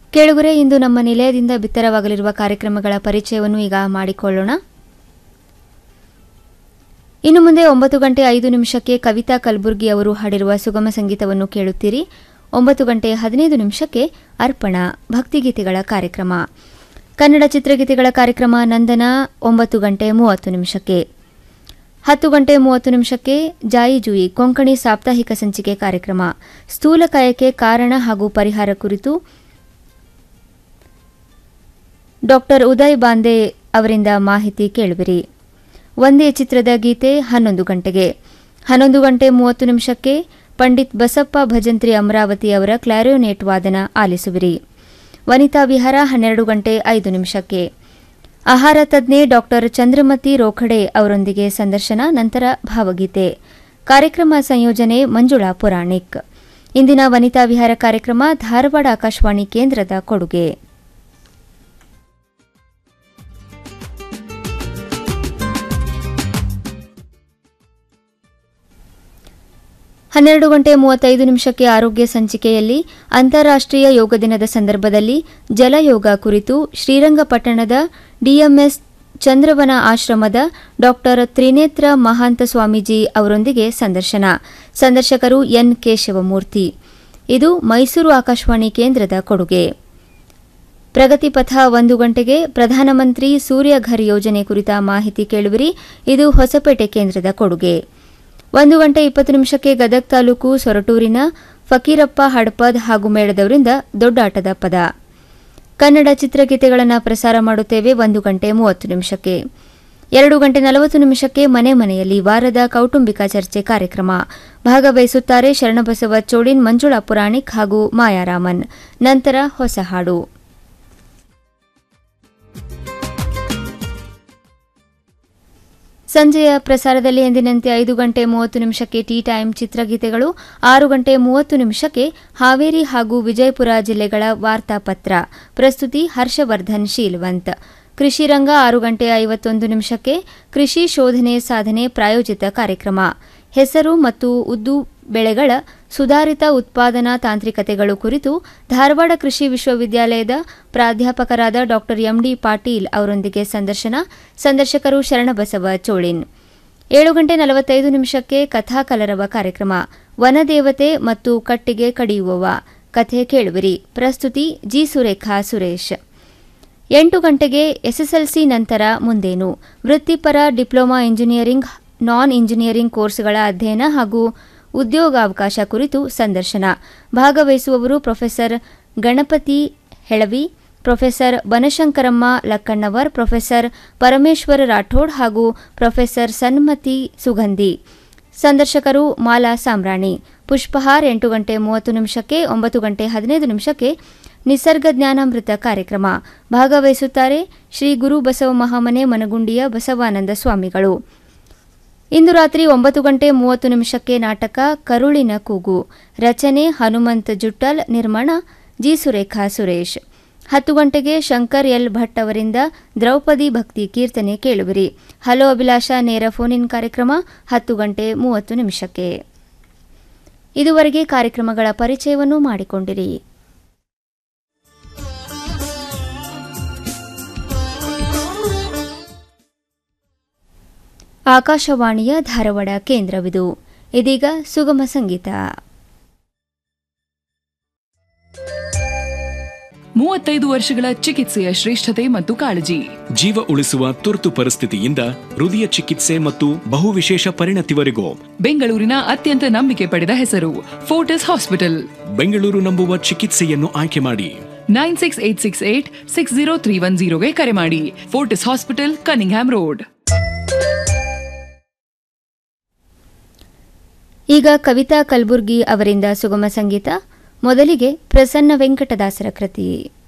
ಕೇಳುಗರೆ ಇಂದು ನಮ್ಮ ನಿಲಯದಿಂದ ಬಿತ್ತರವಾಗಲಿರುವ ಕಾರ್ಯಕ್ರಮಗಳ ಪರಿಚಯವನ್ನು ಈಗ ಮಾಡಿಕೊಳ್ಳೋಣ ಇನ್ನು ಮುಂದೆ ಒಂಬತ್ತು ಗಂಟೆ ಐದು ನಿಮಿಷಕ್ಕೆ ಕವಿತಾ ಕಲಬುರ್ಗಿ ಅವರು ಹಾಡಿರುವ ಸುಗಮ ಸಂಗೀತವನ್ನು ಕೇಳುತ್ತೀರಿ ಒಂಬತ್ತು ಗಂಟೆ ಹದಿನೈದು ನಿಮಿಷಕ್ಕೆ ಅರ್ಪಣ ಭಕ್ತಿಗೀತೆಗಳ ಕಾರ್ಯಕ್ರಮ ಕನ್ನಡ ಚಿತ್ರಗೀತೆಗಳ ಕಾರ್ಯಕ್ರಮ ನಂದನ ಒಂಬತ್ತು ಗಂಟೆ ಮೂವತ್ತು ನಿಮಿಷಕ್ಕೆ ಹತ್ತು ಗಂಟೆ ಮೂವತ್ತು ನಿಮಿಷಕ್ಕೆ ಜಾಯಿ ಜೂಯಿ ಕೊಂಕಣಿ ಸಾಪ್ತಾಹಿಕ ಸಂಚಿಕೆ ಕಾರ್ಯಕ್ರಮ ಸ್ಥೂಲಕಾಯಕ್ಕೆ ಕಾರಣ ಹಾಗೂ ಪರಿಹಾರ ಕುರಿತು ಡಾಕ್ಟರ್ ಉದಯ್ ಬಾಂದೆ ಅವರಿಂದ ಮಾಹಿತಿ ಕೇಳುವಿರಿ ಒಂದೇ ಚಿತ್ರದ ಗೀತೆ ಹನ್ನೊಂದು ಗಂಟೆಗೆ ಹನ್ನೊಂದು ಗಂಟೆ ಮೂವತ್ತು ನಿಮಿಷಕ್ಕೆ ಪಂಡಿತ್ ಬಸಪ್ಪ ಭಜಂತ್ರಿ ಅಮರಾವತಿ ಅವರ ಕ್ಲಾರಿಯೋನೇಟ್ ವಾದನ ಆಲಿಸುವಿರಿ ವನಿತಾ ವಿಹಾರ ಹನ್ನೆರಡು ಗಂಟೆ ಐದು ನಿಮಿಷಕ್ಕೆ ಆಹಾರ ತಜ್ಞೆ ಡಾಕ್ಟರ್ ಚಂದ್ರಮತಿ ರೋಖಡೆ ಅವರೊಂದಿಗೆ ಸಂದರ್ಶನ ನಂತರ ಭಾವಗೀತೆ ಕಾರ್ಯಕ್ರಮ ಸಂಯೋಜನೆ ಮಂಜುಳಾ ಪುರಾಣಿಕ್ ಇಂದಿನ ವನಿತಾ ವಿಹಾರ ಕಾರ್ಯಕ್ರಮ ಧಾರವಾಡ ಆಕಾಶವಾಣಿ ಕೇಂದ್ರದ ಕೊಡುಗೆ ಹನ್ನೆರಡು ಗಂಟೆ ಮೂವತ್ತೈದು ನಿಮಿಷಕ್ಕೆ ಆರೋಗ್ಯ ಸಂಚಿಕೆಯಲ್ಲಿ ಅಂತಾರಾಷ್ಟ್ರೀಯ ಯೋಗ ದಿನದ ಸಂದರ್ಭದಲ್ಲಿ ಜಲಯೋಗ ಕುರಿತು ಶ್ರೀರಂಗಪಟ್ಟಣದ ಡಿಎಂಎಸ್ ಚಂದ್ರವನ ಆಶ್ರಮದ ಡಾಕ್ಟರ್ ತ್ರಿನೇತ್ರ ಮಹಾಂತ ಸ್ವಾಮೀಜಿ ಅವರೊಂದಿಗೆ ಸಂದರ್ಶನ ಸಂದರ್ಶಕರು ಎನ್ ಕೇಶವಮೂರ್ತಿ ಇದು ಮೈಸೂರು ಆಕಾಶವಾಣಿ ಕೇಂದ್ರದ ಕೊಡುಗೆ ಪ್ರಗತಿಪಥ ಒಂದು ಗಂಟೆಗೆ ಪ್ರಧಾನಮಂತ್ರಿ ಸೂರ್ಯಘರ್ ಯೋಜನೆ ಕುರಿತ ಮಾಹಿತಿ ಕೇಳುವಿರಿ ಇದು ಹೊಸಪೇಟೆ ಕೇಂದ್ರದ ಕೊಡುಗೆ ಒಂದು ಗಂಟೆ ಇಪ್ಪತ್ತು ನಿಮಿಷಕ್ಕೆ ಗದಗ್ ತಾಲೂಕು ಸೊರಟೂರಿನ ಫಕೀರಪ್ಪ ಹಡಪದ್ ಹಾಗೂ ಮೇಳದವರಿಂದ ದೊಡ್ಡಾಟದ ಪದ ಕನ್ನಡ ಚಿತ್ರಗೀತೆಗಳನ್ನು ಪ್ರಸಾರ ಮಾಡುತ್ತೇವೆ ಒಂದು ಗಂಟೆ ಮೂವತ್ತು ನಿಮಿಷಕ್ಕೆ ಎರಡು ಗಂಟೆ ನಲವತ್ತು ನಿಮಿಷಕ್ಕೆ ಮನೆ ಮನೆಯಲ್ಲಿ ವಾರದ ಕೌಟುಂಬಿಕ ಚರ್ಚೆ ಕಾರ್ಯಕ್ರಮ ಭಾಗವಹಿಸುತ್ತಾರೆ ಶರಣಬಸವ ಚೋಳಿನ್ ಮಂಜುಳಾ ಪುರಾಣಿಕ್ ಹಾಗೂ ಮಾಯಾರಾಮನ್ ನಂತರ ಹೊಸ ಹಾಡು ಸಂಜೆಯ ಪ್ರಸಾರದಲ್ಲಿ ಎಂದಿನಂತೆ ಐದು ಗಂಟೆ ಮೂವತ್ತು ನಿಮಿಷಕ್ಕೆ ಟೀ ಟೈಮ್ ಚಿತ್ರಗೀತೆಗಳು ಆರು ಗಂಟೆ ಮೂವತ್ತು ನಿಮಿಷಕ್ಕೆ ಹಾವೇರಿ ಹಾಗೂ ವಿಜಯಪುರ ಜಿಲ್ಲೆಗಳ ವಾರ್ತಾಪತ್ರ ಪ್ರಸ್ತುತಿ ಹರ್ಷವರ್ಧನ್ ಶೀಲ್ವಂತ್ ಕೃಷಿ ರಂಗ ಆರು ಗಂಟೆ ಐವತ್ತೊಂದು ನಿಮಿಷಕ್ಕೆ ಕೃಷಿ ಶೋಧನೆ ಸಾಧನೆ ಪ್ರಾಯೋಜಿತ ಕಾರ್ಯಕ್ರಮ ಹೆಸರು ಮತ್ತು ಉದ್ದು ಬೆಳೆಗಳ ಸುಧಾರಿತ ಉತ್ಪಾದನಾ ತಾಂತ್ರಿಕತೆಗಳು ಕುರಿತು ಧಾರವಾಡ ಕೃಷಿ ವಿಶ್ವವಿದ್ಯಾಲಯದ ಪ್ರಾಧ್ಯಾಪಕರಾದ ಡಾ ಎಂಡಿ ಪಾಟೀಲ್ ಅವರೊಂದಿಗೆ ಸಂದರ್ಶನ ಸಂದರ್ಶಕರು ಶರಣಬಸವ ಚೋಳಿನ್ ಏಳು ಗಂಟೆ ನಲವತ್ತೈದು ನಿಮಿಷಕ್ಕೆ ಕಥಾ ಕಲರವ ಕಾರ್ಯಕ್ರಮ ವನದೇವತೆ ಮತ್ತು ಕಟ್ಟಿಗೆ ಕಡಿಯುವವ ಕಥೆ ಕೇಳುವಿರಿ ಪ್ರಸ್ತುತಿ ಜಿ ಸುರೇಖಾ ಸುರೇಶ್ ಎಂಟು ಗಂಟೆಗೆ ಎಸ್ಎಸ್ಎಲ್ಸಿ ನಂತರ ಮುಂದೇನು ವೃತ್ತಿಪರ ಡಿಪ್ಲೊಮಾ ಇಂಜಿನಿಯರಿಂಗ್ ನಾನ್ ಇಂಜಿನಿಯರಿಂಗ್ ಕೋರ್ಸ್ಗಳ ಅಧ್ಯಯನ ಹಾಗೂ ಉದ್ಯೋಗಾವಕಾಶ ಕುರಿತು ಸಂದರ್ಶನ ಭಾಗವಹಿಸುವವರು professor Ganapathi Helavi professor Banashankaramma Lakkannavar professor Parameshwara Rathod ಹಾಗೂ ಪ್ರೊಫೆಸರ್ ಸನ್ಮತಿ ಸುಗಂಧಿ ಸಂದರ್ಶಕರು ಮಾಲಾ ಸಾಮ್ರಾಣಿ ಪುಷ್ಪಹಾರ್ ಎಂಟು ಗಂಟೆ ಮೂವತ್ತು ನಿಮಿಷಕ್ಕೆ ಒಂಬತ್ತು ಗಂಟೆ ಹದಿನೈದು ನಿಮಿಷಕ್ಕೆ ನಿಸರ್ಗ ಜ್ಞಾನಾಮೃತ ಕಾರ್ಯಕ್ರಮ ಭಾಗವಹಿಸುತ್ತಾರೆ ಶ್ರೀ ಗುರು ಬಸವ ಮಹಾಮನೆ ಮನಗುಂಡಿಯ ಬಸವಾನಂದ ಸ್ವಾಮಿಗಳು ಇಂದು ರಾತ್ರಿ ಒಂಬತ್ತು ಗಂಟೆ ಮೂವತ್ತು ನಿಮಿಷಕ್ಕೆ ನಾಟಕ ಕರುಳಿನ ಕೂಗು ರಚನೆ ಹನುಮಂತ್ ಜುಟ್ಟಲ್ ನಿರ್ಮಾಣ ಜಿ ಸುರೇಖಾ ಸುರೇಶ್ ಹತ್ತು ಗಂಟೆಗೆ ಶಂಕರ್ ಎಲ್ ಭಟ್ ಅವರಿಂದ ದ್ರೌಪದಿ ಭಕ್ತಿ ಕೀರ್ತನೆ ಕೇಳುವಿರಿ ಹಲೋ ಅಭಿಲಾಷ ನೇರ ಫೋನ್ ಇನ್ ಕಾರ್ಯಕ್ರಮ ಹತ್ತು ಗಂಟೆ ಮೂವತ್ತು ನಿಮಿಷಕ್ಕೆ ಇದುವರೆಗೆ ಕಾರ್ಯಕ್ರಮಗಳ ಪರಿಚಯವನ್ನು ಮಾಡಿಕೊಂಡಿರಿ ಆಕಾಶವಾಣಿಯ ಧಾರವಾಡ ಕೇಂದ್ರವಿದು ಇದೀಗ ಸುಗಮ ಸಂಗೀತ ಮೂವತ್ತೈದು ವರ್ಷಗಳ ಚಿಕಿತ್ಸೆಯ ಶ್ರೇಷ್ಠತೆ ಮತ್ತು ಕಾಳಜಿ ಜೀವ ಉಳಿಸುವ ತುರ್ತು ಪರಿಸ್ಥಿತಿಯಿಂದ ಹೃದಯ ಚಿಕಿತ್ಸೆ ಮತ್ತು ಬಹುವಿಶೇಷ ಪರಿಣತಿವರೆಗೂ ಬೆಂಗಳೂರಿನ ಅತ್ಯಂತ ನಂಬಿಕೆ ಪಡೆದ ಹೆಸರು ಫೋರ್ಟಿಸ್ ಹಾಸ್ಪಿಟಲ್ ಬೆಂಗಳೂರು ನಂಬುವ ಚಿಕಿತ್ಸೆಯನ್ನು ಆಯ್ಕೆ ಮಾಡಿ nine six eight six eight six zero three one ಜೀರೋಗೆ ಕರೆ ಮಾಡಿ ಫೋರ್ಟಿಸ್ ಹಾಸ್ಪಿಟಲ್ ಕನಿಂಗ್ಹ್ಯಾಮ್ ರೋಡ್ ಈಗ ಕವಿತಾ ಕಲ್ಬುರ್ಗಿ ಅವರಿಂದ ಸುಗಮ ಸಂಗೀತ ಮೊದಲಿಗೆ ಪ್ರಸನ್ನ ವೆಂಕಟದಾಸರ ಕೃತಿ